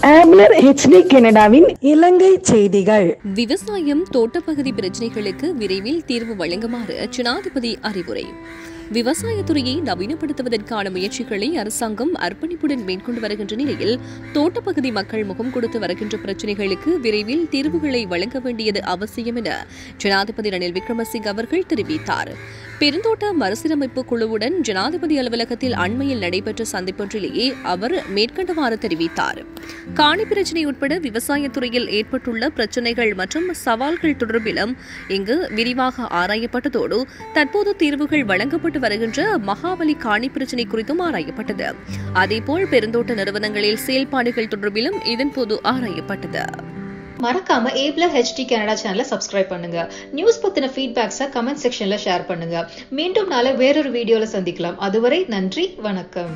ஆம்லர் HD கனடாவின் இலங்கை செய்திகள் விவசாயம் தோட்டப்பகுதி பிரச்சினைகளுக்கு விரைவில் தீர்வு வழங்குமாறு ஜனாதிபதி அறிவுரை விவசாயத்துறையை நவீனப்படுத்துவதற்கான முயற்சிகளை அரசாங்கம் அர்ப்பணிப்புடன் மேற்கொண்டு வருகின்ற நிலையில் தோட்டப்பகுதி மக்கள் முகம் கொடுத்து வருகின்ற பிரச்சினைகளுக்கு விரைவில் தீர்வுகளை வழங்க வேண்டியது அவசியம் என ஜனாதிபதி ரணில் விக்ரமசிங் அவர்கள் தெரிவித்தார் பெருந்தோட்ட மறுசீரமைப்பு குழுவுடன் ஜனாதிபதி அலுவலகத்தில் அண்மையில் நடைபெற்ற சந்திப்பொன்றிலேயே அவர் மேற்கண்டவாறு தெரிவித்தார் காணி பிரச்சினை உட்பட விவசாயத்துறையில் ஏற்பட்டுள்ள பிரச்சினைகள் மற்றும் சவால்கள் தொடர்பிலும் இங்கு விரிவாக ஆராயப்பட்டதோடு தற்போது தீர்வுகள் வழங்கப்பட்டு வருகின்ற மகாபலி காணி பிரச்சினை குறித்தும் ஆராயப்பட்டது அதேபோல் பெருந்தோட்ட நிறுவனங்களில் செயல்பாடுகள் தொடர்பிலும் இதன்போது ஆராயப்பட்டது மறக்காம ஏப்ல ஹெச்டி கனடா சேனலை சப்ஸ்கிரைப் பண்ணுங்க நியூஸ் பத்தின ஃபீட்பேக்ஸை கமெண்ட் செக்ஷன்ல ஷேர் பண்ணுங்க மீண்டும் நாளை வேறொரு வீடியோல சந்திக்கலாம் அதுவரை நன்றி வணக்கம்